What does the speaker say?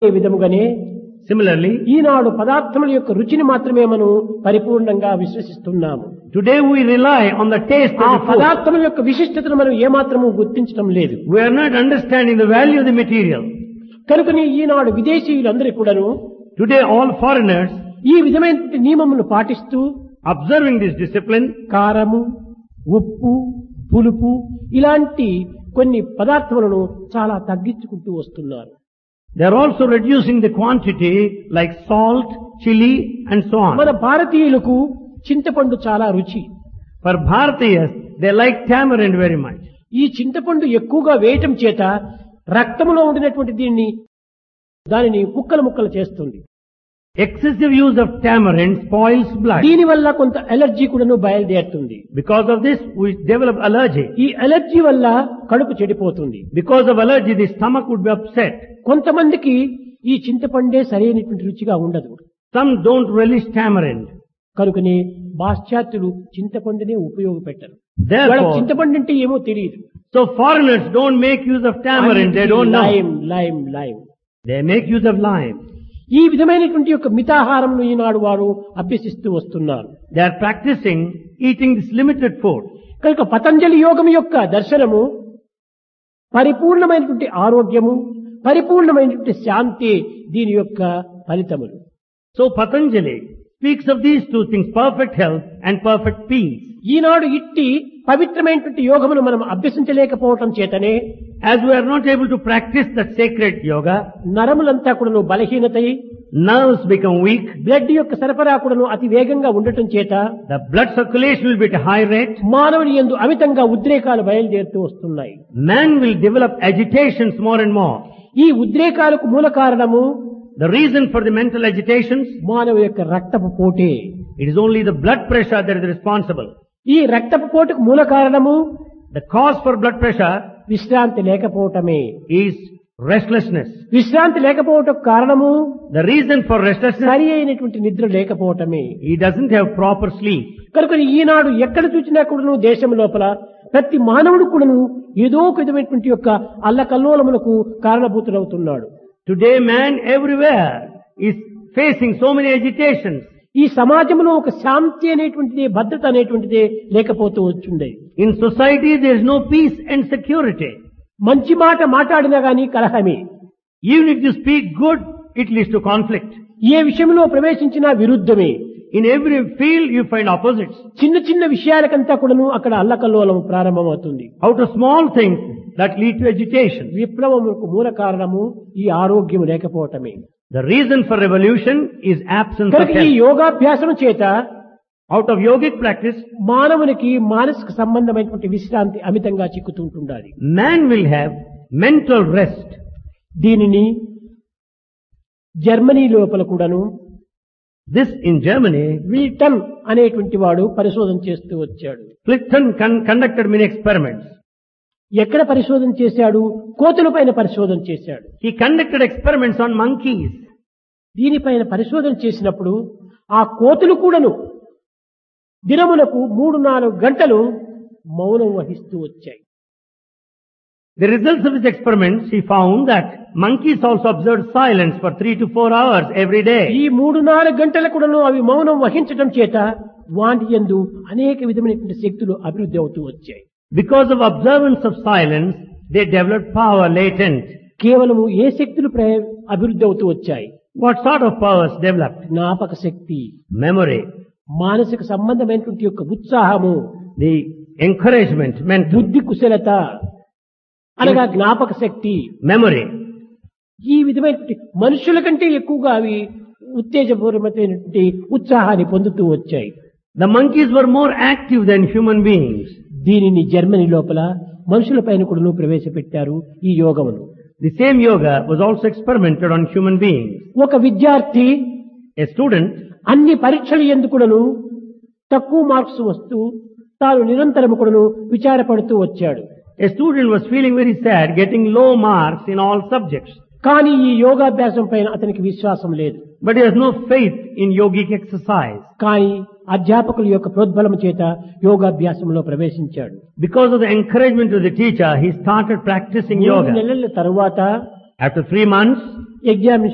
ఈ విధముగానే Similarly, ఈనాడు పదార్థముల యొక్క రుచిని మాత్రమే మనం పరిపూర్ణంగా విశ్వసిస్తున్నాము today we rely on the taste ఆ of the food. పదార్థముల యొక్క విశిష్టతను మనం ఏమాత్రము గుర్తించడం లేదు We are not understanding the value of the material. కనుకని ఈనాడు విదేశీయులందరూ కూడాను Today all foreigners, ఈ విధమైన నియమమును పాటిస్తూ observing this discipline, కారము ఉప్పు పులుపు ఇలాంటి కొన్ని పదార్థములను చాలా తగ్గించుకుంటూ వస్తున్నారు they are also reducing the quantity like salt, chili and so మన on. భారతీయులకు చింతపండు చాలా రుచి For Bharatiyas, they like tamarind very much. ఈ చింతపండు ఎక్కువగా వేయటం చేత రక్తంలో ఉండినటువంటి దీన్ని దానిని ముక్కలు ముక్కలు చేస్తుంది Excessive use of tamarind spoils blood. దీని వల్ల కొంత ఎలర్జీ కూడాను బయలుదేరుతుంది Because of this, we develop allergy. ఈ ఎలర్జీ వల్ల కడుపు చెడిపోతుంది Because of allergy, the stomach would be upset. కొంతమందికి ఈ చింతపండే సరైనటువంటి రుచిగా ఉండదు Some don't relish tamarind. కనుకనే పాశ్చాత్యులు చింతపండునే ఉపయోగపెట్టరు వాళ్ళకి Therefore, చింతపండు అంటే ఏమో తెలియదు so foreigners don't make use of tamarind. They don't know. Lime lime lime They make use of lime. ఈ విధమైనటువంటి యొక్క మితాహారంను ఈనాడు వారు అభ్యసిస్తూ వస్తున్నారు They are practicing eating this limited food. కనుక పతంజలి యోగం యొక్క దర్శనము పరిపూర్ణమైనటువంటి ఆరోగ్యము పరిపూర్ణమైనటువంటి శాంతి దీని యొక్క ఫలితములు So Patanjali speaks of these two things, perfect health and perfect peace. ఈనాడు ఇట్టి పవిత్రమైనటువంటి యోగమును మనం అభ్యసించలేకపోవటం చేతనే As we are not able to practice that sacred yoga, నరములంతా కూడాను బలహీనతై nerves become weak, బ్లడ్ యొక్క సరఫరా కూడాను అతి వేగంగా ఉండటం చేత the blood circulation will be at a high rate, మానవుని ఎందు అమితంగా ఉద్రేకాలు బయలుదేరుతూ వస్తున్నాయి man will develop agitations more and more. ఈ ఉద్రేకాలకు మూల కారణము The reason for the mental agitations, మానవ యొక్క రక్తపు పోటే it is only the blood pressure that is responsible. ఈ రక్తపు పోటుకు మూల కారణము The cause for blood pressure విశ్రాంతి లేకపోవటమే is restlessness. విశ్రాంతి లేకపోవటం కారణము The reason for restlessness, సరి అయినటువంటి నిద్ర లేకపోవటమే he doesn't have proper sleep. కనుక ఈనాడు ఎక్కడ చూసినా కూడాను దేశం లోపల ప్రతి మానవుడు కూడాను ఏదో ఒక విధమైనటువంటి యొక్క అల్లకల్లోలములకు కారణభూతుడవుతున్నాడు Today man everywhere is facing so many agitations. ఈ సమాజంలో ఒక శాంతి అనేటువంటిది భద్రత అనేటువంటిది లేకపోతూ వచ్చిండే In society there is no peace and security. మంచి మాట మాట్లాడినా గాని కలహమే Even if you speak good, it leads to conflict. ఏ విషయంలో ప్రవేశించినా విరుద్ధమే In every field you find opposites. చిన్న చిన్న విషయాలకంతా కూడాను అక్కడ అల్లకల్లోలం ప్రారంభమవుతుంది Out of small things that lead to agitation. విప్లవములకు మూల కారణము ఈ ఆరోగ్యం లేకపోవటమే The reason for revolution is absence of కనుక ఈ health. యోగాభ్యాసం చేత Out of yogic practice, మానవునికి మానసిక సంబంధమైనటువంటి విశ్రాంతి అమితంగా చిక్కుతుంటుండాలి man will have mental rest. దీనిని జర్మనీ లోపల కూడాను This in Germany, విల్టన్ అనేటువంటి వాడు పరిశోధన చేస్తూ వచ్చాడు Clifton con- conducted many experiments. ఎక్కడ పరిశోధన చేశాడు కోతుల పైన పరిశోధన చేశాడు He conducted experiments on monkeys. దీనిపైన పరిశోధన చేసినప్పుడు ఆ కోతులు కూడాను దినములకు మూడు నాలుగు గంటలు మౌనం వహిస్తూ వచ్చాయి The results of his experiments, he found that monkeys also observed silence for three to four hours every ఈ day. మూడు నాలుగు గంటల కూడాను అవి మౌనం వహించడం చేత వాటి యందు అనేక విధమైనటువంటి శక్తులు అభివృద్ధి అవుతూ వచ్చాయి Because of observance of silence, they developed power latent. కేవలము ఏ శక్తులు ప్ర- అభివృద్ధి అవుతూ వచ్చాయి What sort of powers developed? జ్ఞాపక శక్తి Memory, మానసిక సంబంధమైనటువంటి యొక్క ఉత్సాహము the encouragement, mental, బుద్ధి కుశలత అనగా జ్ఞాపక శక్తి memory. ఈ విధమైనటువంటి మనుషుల కంటే ఎక్కువగా అవి ఉత్తేజపూర్వమైనటువంటి ఉత్సాహాన్ని పొందుతూ వచ్చాయి The monkeys were more active than human beings. దీనిని జర్మనీ లోపల మనుషుల పైన కూడా ప్రవేశపెట్టారు ఈ యోగమును The same yoga was also experimented on human beings. ఒక విద్యార్థి A student అన్ని పరీక్షలు ఎందుకుడను తక్కువ మార్క్స్ వస్తూ తాను నిరంతరము కూడాను విచారపడుతూ వచ్చాడు A student was feeling very sad, getting low marks in all subjects. కానీ ఈ యోగాభ్యాసం పైన అతనికి విశ్వాసం లేదు But he has no faith in yogic exercise. కానీ అధ్యాపకుల యొక్క ప్రోద్బలం చేత యోగాభ్యాసంలో ప్రవేశించాడు Because of the encouragement of the teacher, he started practicing మూడు yoga. నెలల తరువాత After three months, ఎగ్జామినేషన్